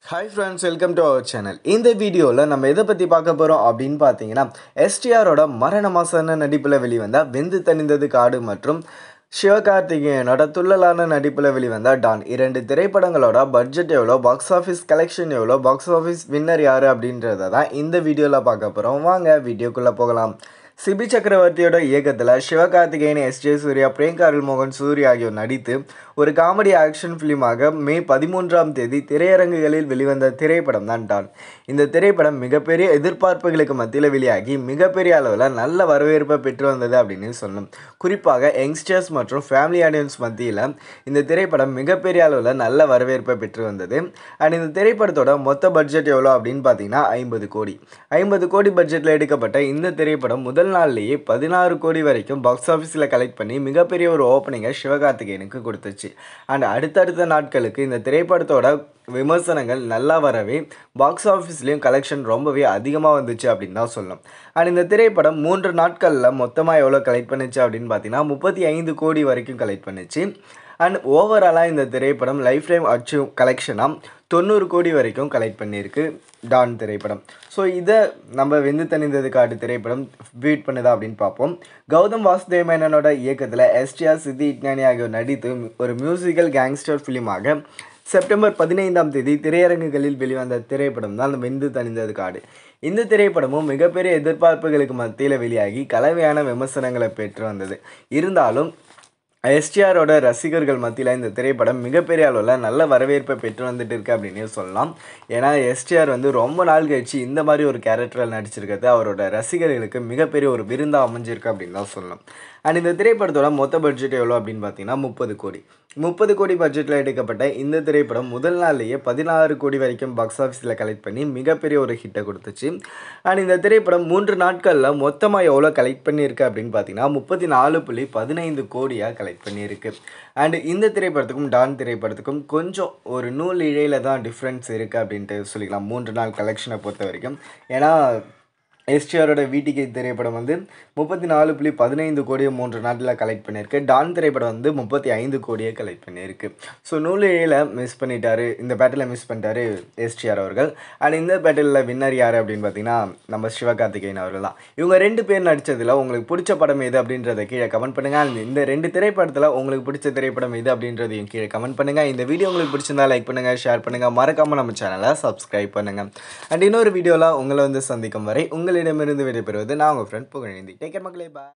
hi friends welcome to our channel இந்த வீடியோவில் நம்ம எதை பற்றி பார்க்க போகிறோம் அப்படின்னு பார்த்தீங்கன்னா எஸ்டிஆரோட மரண மாசான நடிப்பில் வெளிவந்த வெந்து தணிந்தது காடு மற்றும் சிவகார்த்திகேயனோட துள்ளலான நடிப்பில் வெளிவந்த டான் இரண்டு திரைப்படங்களோட பட்ஜெட் எவ்வளோ பாக்ஸ் ஆஃபீஸ் கலெக்ஷன் எவ்வளோ பாக்ஸ் ஆஃபீஸ் வின்னர் யார் அப்படின்றத தான் இந்த வீடியோவில் பார்க்க போகிறோம் வாங்க வீடியோக்குள்ளே போகலாம் சிபி சக்கரவர்த்தியோட இயக்கத்தில் சிவகார்த்திகேயன் எஸ் ஜே சூர்யா பிரியங்கா அருள்மோகன் சூர்யா ஆகியோர் நடித்து ஒரு காமெடி ஆக்ஷன் ஃபிலிமாக மே பதிமூன்றாம் தேதி திரையரங்குகளில் வெளிவந்த திரைப்படம் தான் டான் இந்த திரைப்படம் மிகப்பெரிய எதிர்பார்ப்புகளுக்கு மத்தியில் வெளியாகி மிகப்பெரிய அளவில் நல்ல வரவேற்பை பெற்று வந்தது அப்படின்னு சொல்லணும் குறிப்பாக யங்ஸ்டர்ஸ் மற்றும் ஃபேமிலி ஆடியன்ஸ் மத்தியில் இந்த திரைப்படம் மிகப்பெரிய அளவில் நல்ல வரவேற்பை பெற்று வந்தது அண்ட் இந்த திரைப்படத்தோட மொத்த பட்ஜெட் எவ்வளோ அப்படின்னு பார்த்தீங்கன்னா ஐம்பது கோடி ஐம்பது கோடி பட்ஜெட்டில் எடுக்கப்பட்ட இந்த திரைப்படம் முதல் நாள்லேயே பதினாறு கோடி வரைக்கும் பாக்ஸ் ஆஃபீஸில் கலெக்ட் பண்ணி மிகப்பெரிய ஒரு ஓப்பனிங்கை சிவகார்த்திகேயனுக்கு கொடுத்துச்சு அண்ட் அடுத்தடுத்த நாட்களுக்கு இந்த திரைப்படத்தோட விமர்சனங்கள் நல்லா வரவே பாக்ஸ் ஆஃபீஸ்லேயும் கலெக்ஷன் ரொம்பவே அதிகமாக வந்துச்சு அப்படின்னு தான் சொல்லணும் அண்ட் இந்த திரைப்படம் மூன்று நாட்களில் மொத்தமாக எவ்வளோ கலெக்ட் பண்ணுச்சு அப்படின்னு பார்த்தீங்கன்னா முப்பத்தி ஐந்து கோடி வரைக்கும் கலெக்ட் பண்ணுச்சு அண்ட் ஓவராலாக இந்த திரைப்படம் லைஃப் டைம் அச்சீவ் கலெக்ஷனாக தொண்ணூறு கோடி வரைக்கும் கலெக்ட் பண்ணியிருக்கு டான் திரைப்படம் ஸோ இதை நம்ம வெந்து தணிந்தது காடு திரைப்படம் பீட் பண்ணுதா அப்படின்னு பார்ப்போம் கௌதம் வாசுதேவ் மேனனோட இயக்கத்தில் எஸ்டிஆர் சித்தி இட்னானி ஆகியோர் நடித்து ஒரு மியூசிக்கல் கேங்ஸ்டர் ஃபிலிமாக செப்டம்பர் பதினைந்தாம் தேதி திரையரங்குகளில் வெளிவந்த திரைப்படம் தான் வெந்து தணிந்தது காடு இந்த திரைப்படமும் மிகப்பெரிய எதிர்பார்ப்புகளுக்கு மத்தியில் வெளியாகி கலவையான விமர்சனங்களை பெற்று வந்தது இருந்தாலும் எஸ்டிஆரோட ரசிகர்கள் மத்தியில் இந்த திரைப்படம் மிகப்பெரிய அளவில் நல்ல வரவேற்பை பெற்று வந்துட்டு இருக்கு அப்படின்னு சொல்லலாம் ஏன்னா எஸ்டிஆர் வந்து ரொம்ப நாள் கழிச்சு இந்த மாதிரி ஒரு கேரக்டரில் நடிச்சிருக்கிறது அவரோட ரசிகர்களுக்கு மிகப்பெரிய ஒரு விருந்தாக அமைஞ்சிருக்கு அப்படின்னு தான் சொல்லலாம் அண்ட் இந்த திரைப்படத்தோட மொத்த பட்ஜெட் எவ்வளோ அப்படின்னு பார்த்தீங்கன்னா முப்பது கோடி முப்பது கோடி பட்ஜெட்டில் எடுக்கப்பட்ட இந்த திரைப்படம் முதல் நாள்லேயே பதினாறு கோடி வரைக்கும் பாக்ஸ் ஆஃபீஸில் கலெக்ட் பண்ணி மிகப்பெரிய ஒரு ஹிட்டை கொடுத்துச்சு அண்ட் இந்த திரைப்படம் மூன்று நாட்களில் மொத்தமாக எவ்வளோ கலெக்ட் பண்ணியிருக்கு அப்படின்னு பார்த்தீங்கன்னா முப்பத்தி நாலு புள்ளி பதினைந்து கோடியாக கலெக்ட் பண்ணியிருக்கு அண்ட் இந்த திரைப்படத்துக்கும் டான் திரைப்படத்துக்கும் கொஞ்சம் ஒரு நூல் இழையில் தான் டிஃப்ரென்ஸ் இருக்குது அப்படின்ட்டு சொல்லிக்கலாம் மூன்று நாள் கலெக்ஷனை பொறுத்த வரைக்கும் ஏன்னா எஸ்டிஆரோட வீட்டுக்கு திரைப்படம் வந்து முப்பத்தி நாலு புள்ளி பதினைந்து கோடியை மூன்று நாட்டில் கலெக்ட் பண்ணியிருக்கு டான் திரைப்படம் வந்து முப்பத்தி ஐந்து கோடியை கலெக்ட் பண்ணியிருக்கு ஸோ நூலிழையில் மிஸ் பண்ணிட்டாரு இந்த பேட்டில் மிஸ் பண்ணிட்டாரு எஸ்டிஆர் அவர்கள் அண்ட் இந்த பேட்டிலில் வின்னர் யார் அப்படின்னு பார்த்தீங்கன்னா நம்ம சிவகார்த்திகேயன் அவர்கள் தான் இவங்க ரெண்டு பேர் நடித்ததில் உங்களுக்கு பிடிச்ச படம் எது அப்படின்றத கீழே கமெண்ட் பண்ணுங்கள் அண்ட் இந்த ரெண்டு திரைப்படத்தில் உங்களுக்கு பிடிச்ச திரைப்படம் எது அப்படின்றதையும் கீழே கமெண்ட் பண்ணுங்கள் இந்த வீடியோ உங்களுக்கு பிடிச்சிருந்தா லைக் பண்ணுங்கள் ஷேர் பண்ணுங்கள் மறக்காமல் நம்ம சேனலை சப்ஸ்கிரைப் பண்ணுங்கள் அண்ட் இன்னொரு வீடியோவில் உங்களை வந்து சந்திக்கும் வரை உங்களிடமிருந்து விடைபெறுவது நான் உங்கள் ஃப்ரெண்ட் புகழேந்தி டேக்கர் மக்களே பா